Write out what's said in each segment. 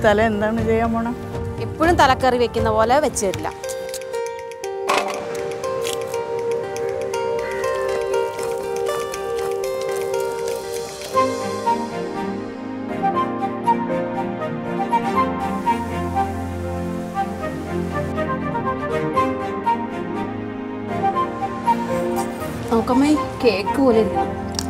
തല എന്താണ് ചെയ്യാൻ പോണ എപ്പോഴും തലക്കറി വെക്കുന്ന പോലെ വെച്ച് തരില്ല നോക്കമ്മേ കേക്ക് പോലെ ഇരിക്കണം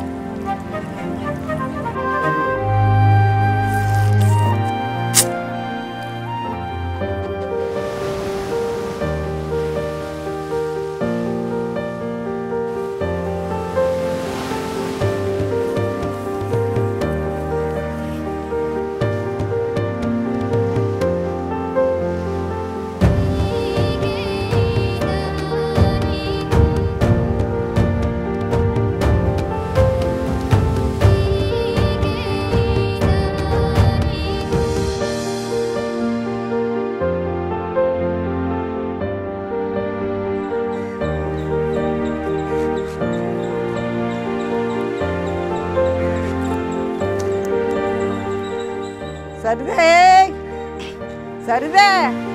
സരിതേ സരിതേ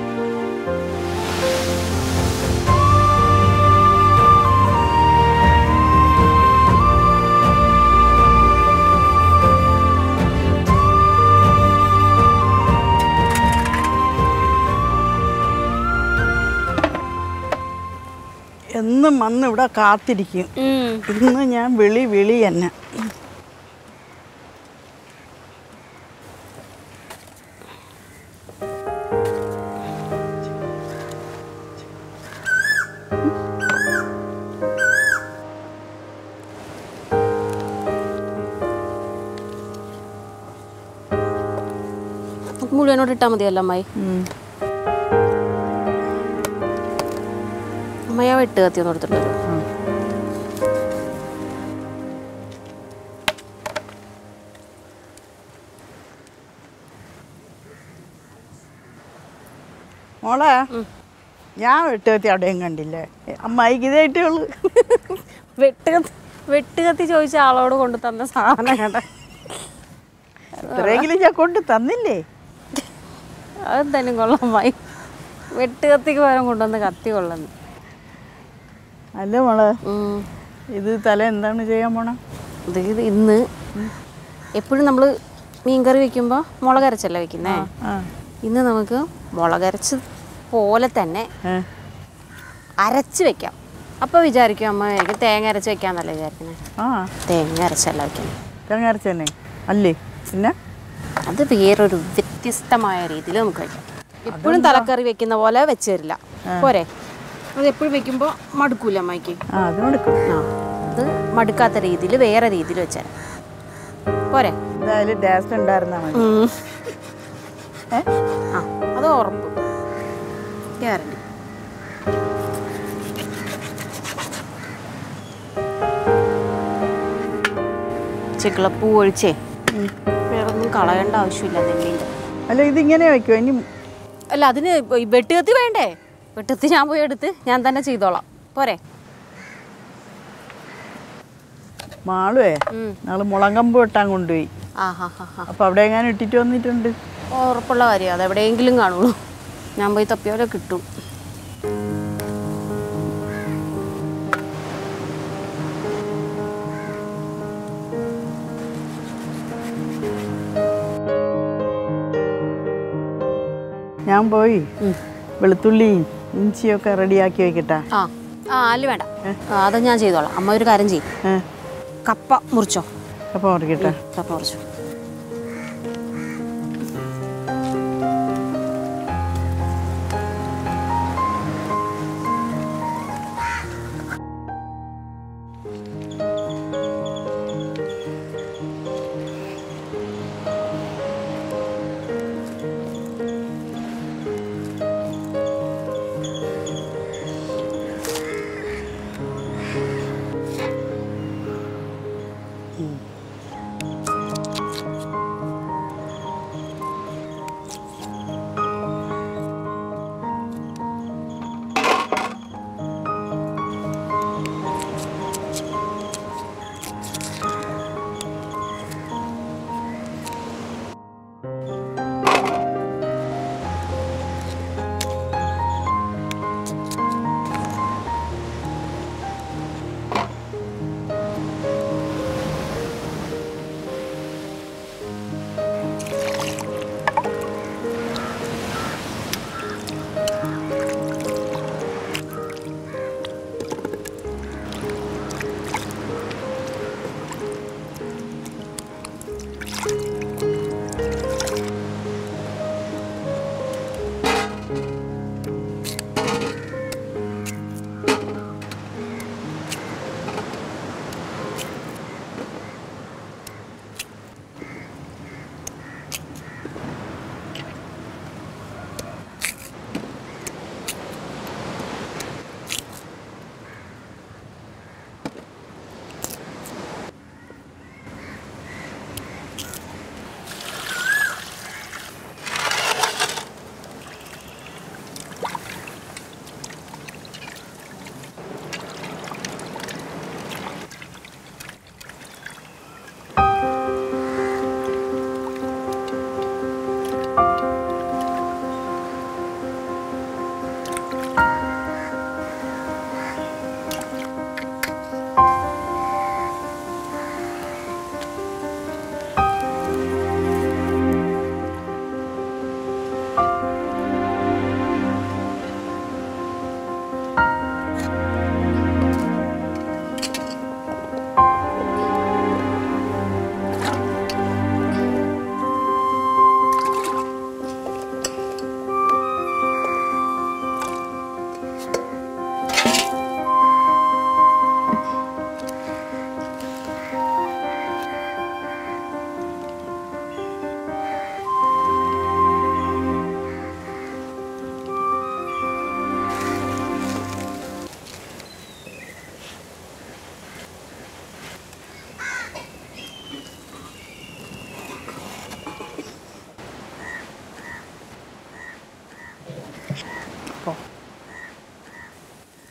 എന്നും വന്ന് ഇവിടെ കാത്തിരിക്കും ഇന്ന് ഞാൻ വിളി വിളി തന്നെ മുഴുവനോട് ഇട്ടാൽ മതിയല്ലോ അമ്മായി ഉം. അമ്മയെ ആ വെട്ട് കത്തി ഒന്ന് എടുത്തിട്ടുണ്ട് മോളെ ഞാൻ വെട്ടുകത്തി അവിടെയും കണ്ടില്ലേ അമ്മായിക്ക് ഇതായിട്ടേ ഉള്ളൂ വെട്ട് കത്തി വെട്ട് കത്തി ചോദിച്ച ആളോട് കൊണ്ടു തന്ന സാധനം കണ്ട ഇത്രയെങ്കിലും ഞാൻ കൊണ്ട് തന്നില്ലേ അതെന്തായാലും കൊള്ളാം അമ്മായി വെട്ട് കത്തിക്ക് പകരം കൊണ്ടുവന്ന് കത്തി കൊള്ളുന്നു അല്ല മോളെ ഉം. ഇത് തല എന്താണ് ചെയ്യാൻ പോണ ഇത് ഇത് ഇന്ന് എപ്പോഴും നമ്മൾ മീൻകറി വെക്കുമ്പോൾ മുളകരച്ചല്ല വെക്കുന്നേ ആ ഇന്ന് നമുക്ക് മുളകരച്ച് പോലെ തന്നെ ഏ. അരച്ച് വെക്കാം അപ്പോൾ വിചാരിക്കും അമ്മ എനിക്ക് തേങ്ങ അരച്ച് വെക്കാന്നല്ലേ വിചാരിക്കുന്നത് ആ തേങ്ങ അരച്ചല്ല വെക്കുന്നത് തേങ്ങ അരച്ചന്നെ അല്ലേ പിന്നെ അത് വേറൊരു വ്യത്യസ്തമായ രീതിയിൽ നമുക്ക് വയ്ക്കാം എപ്പോഴും തലക്കറി വെക്കുന്ന പോലെ വെച്ച് തരില്ല പോരെ അത് എപ്പോഴും വെക്കുമ്പോൾ മടുക്കൂല അമ്മയ്ക്ക് ആ അത് കൊടുക്കും ആ അത് മടുക്കാത്ത രീതിയിൽ വേറെ രീതിയിൽ വെച്ചാൽ പോരെ എന്തായാലും ടേസ്റ്റ് ഉണ്ടായിരുന്നാ മതി ഉം. ഏ? ആ അത് ഉറപ്പ് ഗ്യാരണ്ടി ചിക്കിളപ്പൂ ഒഴിച്ചേ വേറെ ഒന്നും കളയേണ്ട ആവശ്യമില്ല നെല്ലിൻ്റെ അല്ല ഇതിങ്ങനെ വെക്കുമോ ഇനി അല്ല അതിന് ഇപ്പൊ ഈ വെട്ടുകത്തി വേണ്ടേ വെട്ടുകത്തി ഞാൻ പോയി എടുത്ത് ഞാൻ തന്നെ ചെയ്തോളാം പോരെ മാളുവേ ഉം. ഞങ്ങൾ മുളങ്കമ്പ് വെട്ടാൻ കൊണ്ടുപോയി ആ ഹാ ഹാ ഹാ അപ്പോൾ അവിടെ എങ്ങാനും ഇട്ടിട്ട് വന്നിട്ടുണ്ട് ഉറപ്പുള്ള കാര്യം അത് എവിടെയെങ്കിലും കാണുള്ളൂ ഞാൻ പോയി തപ്പിയോലെ കിട്ടും ഞാൻ പോയി ഉം. വെളുത്തുള്ളിയും ഇഞ്ചിയൊക്കെ റെഡിയാക്കി വെക്കട്ടെ ആ ആ അല്ല വേണ്ട ആ, അത് ഞാൻ ചെയ്തോളാം അമ്മ ഒരു കാര്യം ചെയ്യും ഏ കപ്പ മുറിച്ചോ അപ്പോൾ മുറിക്കട്ടെ കപ്പ മുറിച്ചോ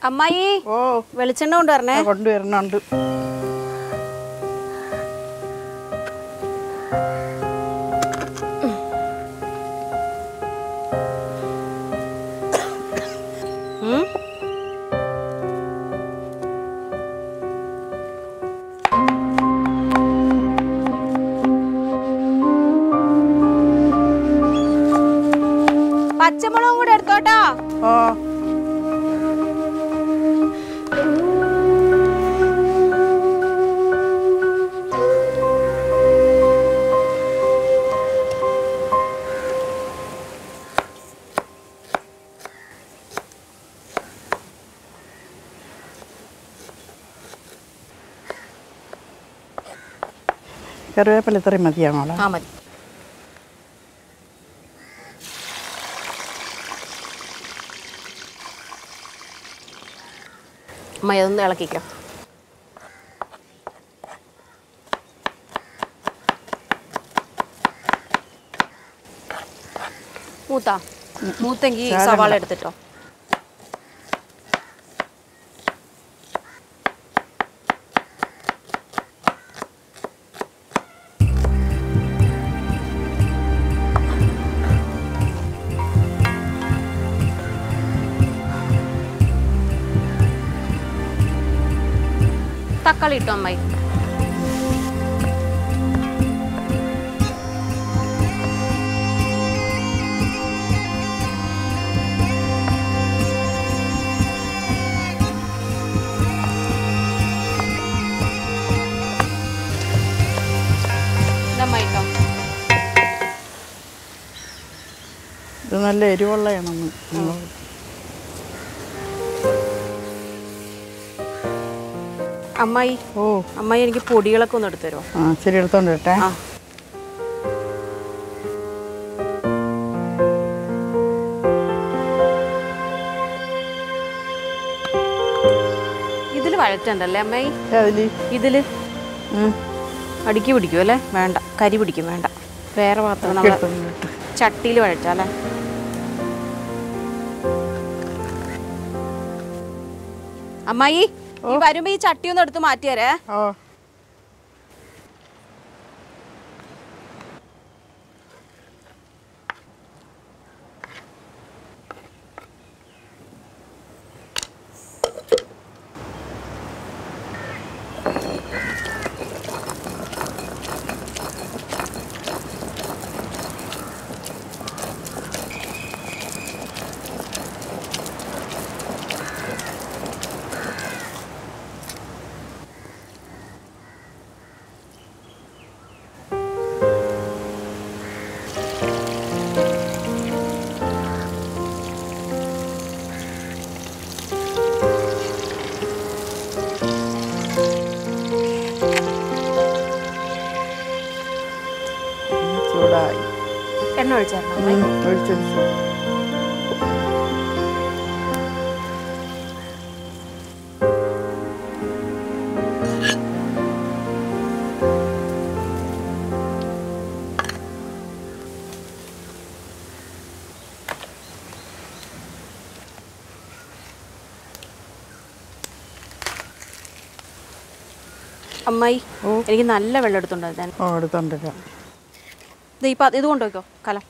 അമ്മായി ഓ വെളിച്ചെണ്ണ കൊണ്ടുവരണേ ആ, കൊണ്ടുവരണുണ്ട് ഉം. പച്ചമുളകും കൂടെ എടുത്തോട്ടോ ഓ കറിവേപ്പില ഇത്രയും മതിയാ മോളെ ആ മതി അമ്മ ഇതൊന്ന് ഇളക്കിക്കോ മൂത്താ മൂത്തെങ്കി ശകലം സവാള കൂടെ. എടുത്തിട്ടോ തക്കാളി ഇട്ടോ അമ്മായി ഇതമ്മായി ഇട്ടോ ഇത് നല്ല എരിവുള്ളതാണെന്ന് അമ്മായി ഓ അമ്മായി എനിക്ക് പൊടികളൊക്കെ ഒന്ന് എടുത്തു തരുമോ ആ ശരി എടുത്തോണ്ട് വിട്ടെ ആ ഇതിൽ വഴറ്റണ്ടല്ലേ അമ്മായി അതില് ഇതില് ഉം. അടുക്കി പിടിക്കും അല്ലേ വേണ്ട കരി പിടിക്കും വേണ്ട വേറെ പാത്രം നമ്മൾ എടുത്തോണ്ട് വിട്ട്. ചട്ടിയിൽ വഴറ്റാല്ലേ അമ്മായി ഈ വരുമ്പോ ഈ ചട്ടി ഒന്ന് എടുത്ത് മാറ്റിയരേ ഓ ചൂടായി എണ്ണ ഒഴിച്ചായിരുന്നു അമ്മായി ഉം, ഒഴിച്ചൊഴിച്ചു അമ്മായി ഓ. എനിക്ക് നല്ല വെള്ളം എടുത്തുണ്ടോ ഞാൻ ഓ എടുത്തോണ്ടിരിക്കാം ഇത് ഈ പാ- ഇത് കൊണ്ടുപോയിക്കോ കലം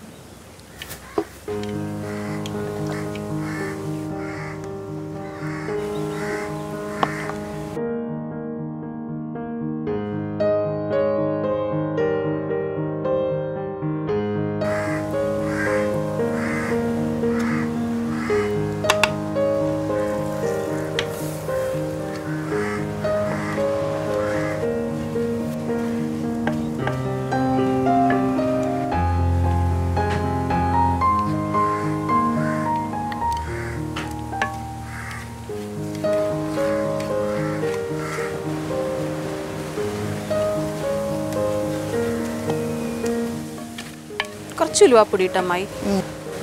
കുറച്ച് ഉലുവാപ്പൊടി ഇട്ടോ അമ്മായി ഉം.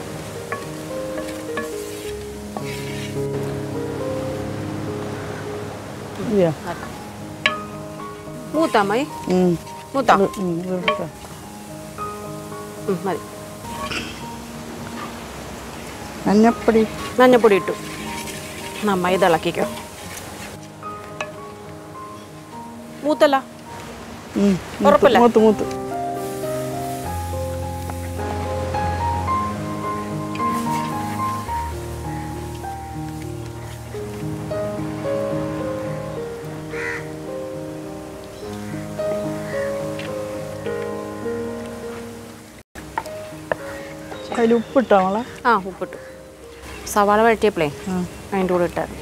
ഇയ്യ. മൂത്ത അമ്മായി ഉം. മൂത്ത ഇത് ഉം, ഇത് എടുത്തോ. ഉം, മതി മഞ്ഞപ്പൊടി മഞ്ഞപ്പൊടി ഇട്ടു നന്നായി ഇത് ഇളക്കിക്കോ മൂത്തല്ല ഉം. ഉറപ്പല്ലേ? മൂത്ത് മൂത്ത് അതിൽ ഉപ്പിട്ടോ മോളെ ആ ഉപ്പിട്ടു സവാള വഴറ്റിയപ്പോഴേ ആ അതിൻ്റെ കൂടെ ഇട്ടായിരുന്നു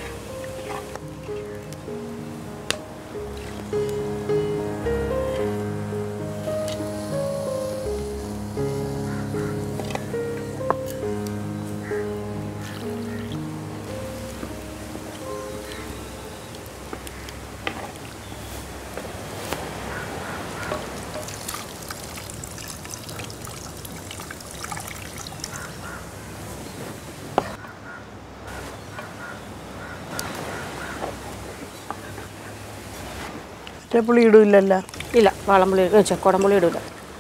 മറ്റേ പുളി ഇടൂല്ലല്ലോ ഇല്ല വാളംപുളി ചെക്കോടംപുളി ഇടില്ല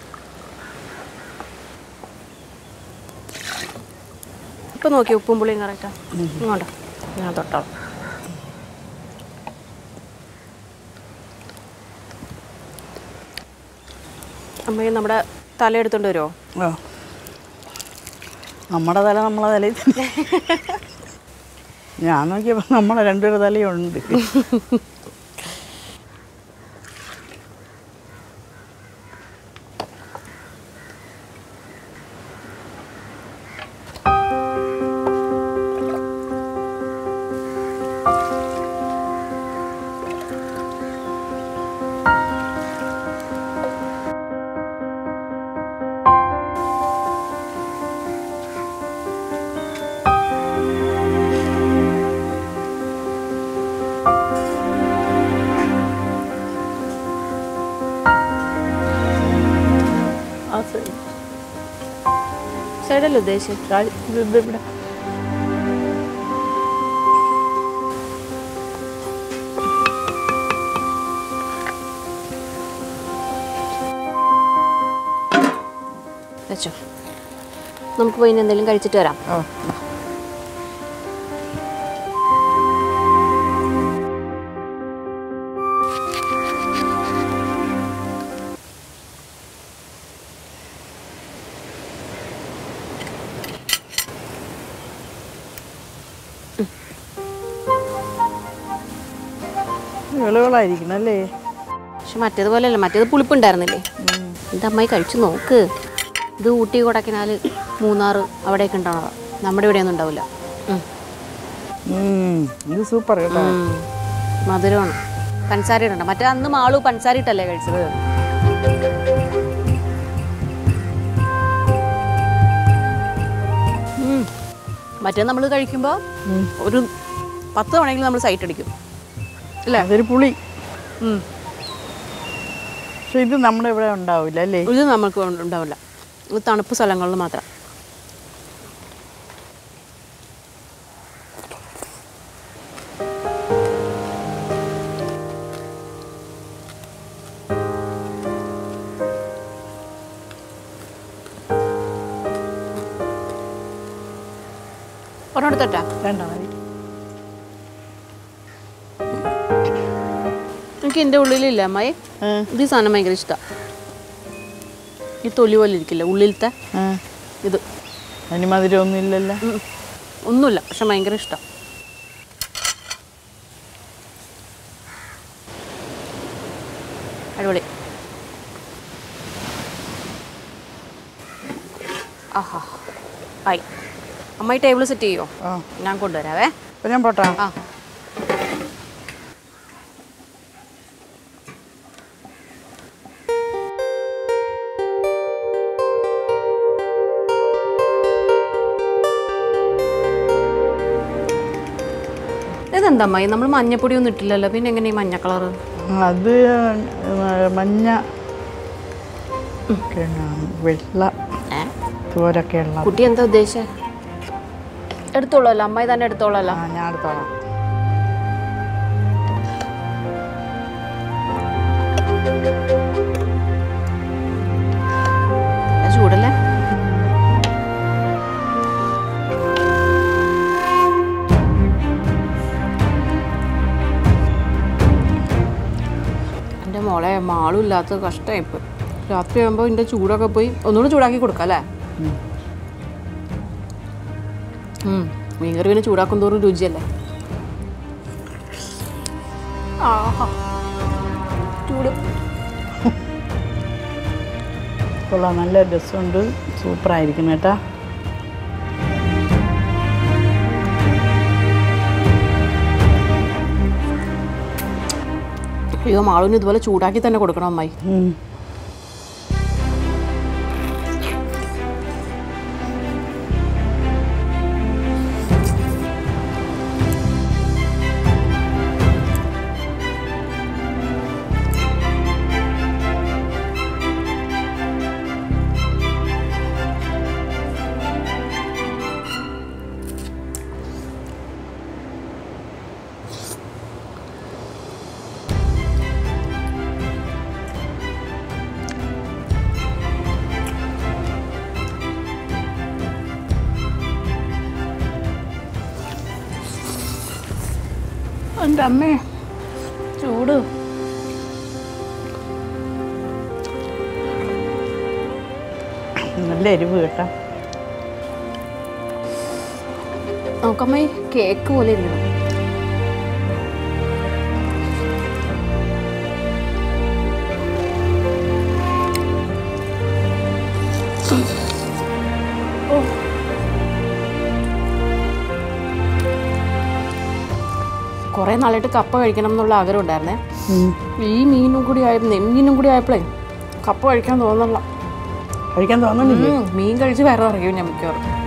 ഇപ്പം നോക്കി ഉപ്പും പുളിയും കറക്റ്റാ ഇങ്ങോട്ടോ ഞാൻ തൊട്ടോളാം അമ്മയും നമ്മുടെ തല എടുത്തോണ്ട് വരുമോ ആ നമ്മുടെ തല നമ്മളെ തലയിൽ തന്നെ ഞാൻ നോക്കിയപ്പോൾ നമ്മളെ രണ്ടുപേരുടെ തലയുണ്ട് ആ സൈഡ് സൈഡല്ലേ ഉദ്ദേശിച്ചത് കാ- ഇത് ഇത് ഇവിടെ വെച്ചോ നമുക്ക് പോയി ഇനി എന്തെങ്കിലും കഴിച്ചിട്ട് വരാം ഓ വിളകളായിരിക്കണം അല്ലേ പക്ഷെ മറ്റേതുപോലെയല്ല മറ്റേത് പുളിപ്പുണ്ടായിരുന്നില്ലേ എൻ്റെ അമ്മായി കഴിച്ചു നോക്ക് ഇത് ഊട്ടി കൊടക്കിനാൽ മൂന്നാർ അവിടെയൊക്കെ ഉണ്ടാവണതാ നമ്മുടെ ഇവിടെയൊന്നും ഉണ്ടാവില്ല ഉം. ഉം, ഇത് സൂപ്പർ കേട്ടോ ഉം. മധുരമാണ് പഞ്ചസാര ഇടണ്ട മറ്റേ അന്ന് മാളു പഞ്ചസാര ഇട്ടല്ലേ കഴിച്ചത് ഉം. മറ്റേ നമ്മൾ കഴിക്കുമ്പോൾ ഉം. ഒരു പത്ത് തവണയെങ്കിലും നമ്മൾ സൈറ്റ് അടിക്കും അല്ലേ അതൊരു പുളി ഉം. പക്ഷെ ഇത് നമ്മുടെ ഇവിടെ ഉണ്ടാവില്ല അല്ലേ ഇത് നമുക്ക് ഉണ്ടാവില്ല ഇത് തണുപ്പ് സ്ഥലങ്ങളിൽ മാത്രം ഒരെടുത്തോട്ടാ വേണ്ട മതി എനിക്ക് എൻ്റെ ഉള്ളിലില്ല അമ്മായി ഏ, ഇത് ഈ സാധനം ഭയങ്കര ഇഷ്ടമാണ് ഈ തൊലി പോലെ ഇരിക്കില്ല ഉള്ളിലത്തെ ഏ. ഇത് അതിന് മധുരം ഒന്നും ഇല്ലല്ലോ ഉം. ഒന്നുമില്ല പക്ഷെ ഭയങ്കര ഇഷ്ടം അടിപൊളി ആഹാ ആയി അമ്മ ഈ ടേബിൾ സെറ്റ് ചെയ്യോ ആ ഞാൻ കൊണ്ടുവരാവേ അപ്പം ഞാൻ പോട്ടാ ആ ഇതെന്താ അമ്മായി നമ്മൾ മഞ്ഞപ്പൊടി ഒന്നും ഇട്ടില്ലല്ലോ പിന്നെ എങ്ങനെ ഈ മഞ്ഞ കളറ് അത് മഞ്ഞ ഒക്കെയാണ്. വെള്ള തോരൊക്കെ ഉള്ള കുട്ടി എന്താ ഉദ്ദേശിച്ചേ എടുത്തോളല്ലോ അമ്മായി തന്നെ എടുത്തോളല്ലോ ആ ഞാൻ എടുത്തോളാം ചൂടല്ലേ ഇല്ലാത്ത കഷ്ടമായിപ്പോയി രാത്രി ആകുമ്പോൾ ഇതിൻ്റെ ചൂടൊക്കെ പോയി ഒന്നുകൂടി ചൂടാക്കി കൊടുക്കാം അല്ലേ ഉം. മീൻകറി പിന്നെ ചൂടാക്കും തോറും രുചിയല്ലേ ആഹാ ചൂട് കൊള്ളാം നല്ല രസമുണ്ട് സൂപ്പറായിരിക്കും കേട്ടാ അയ്യോ മാളുവിന് ഇതുപോലെ ചൂടാക്കി തന്നെ കൊടുക്കണം അമ്മായി ഉം. എൻ്റെ അമ്മേ ചൂട് നല്ല എരിവ് കേട്ടാ നോക്കമ്മായി കേക്ക് പോലെ ഇരിക്കണം കുറേ നാളായിട്ട് കപ്പ കഴിക്കണം എന്നുള്ള ആഗ്രഹം ഉണ്ടായിരുന്നേ ഈ മീനും കൂടി ആയ നെമ്മീനും കൂടി ആയപ്പോഴേ കപ്പ കഴിക്കാൻ തോന്നല്ല കഴിക്കാൻ തോന്നുന്നില്ലേ ഉം, മീൻ കഴിച്ച് വേറെ അറിയും ഞാൻ മിക്കവാറും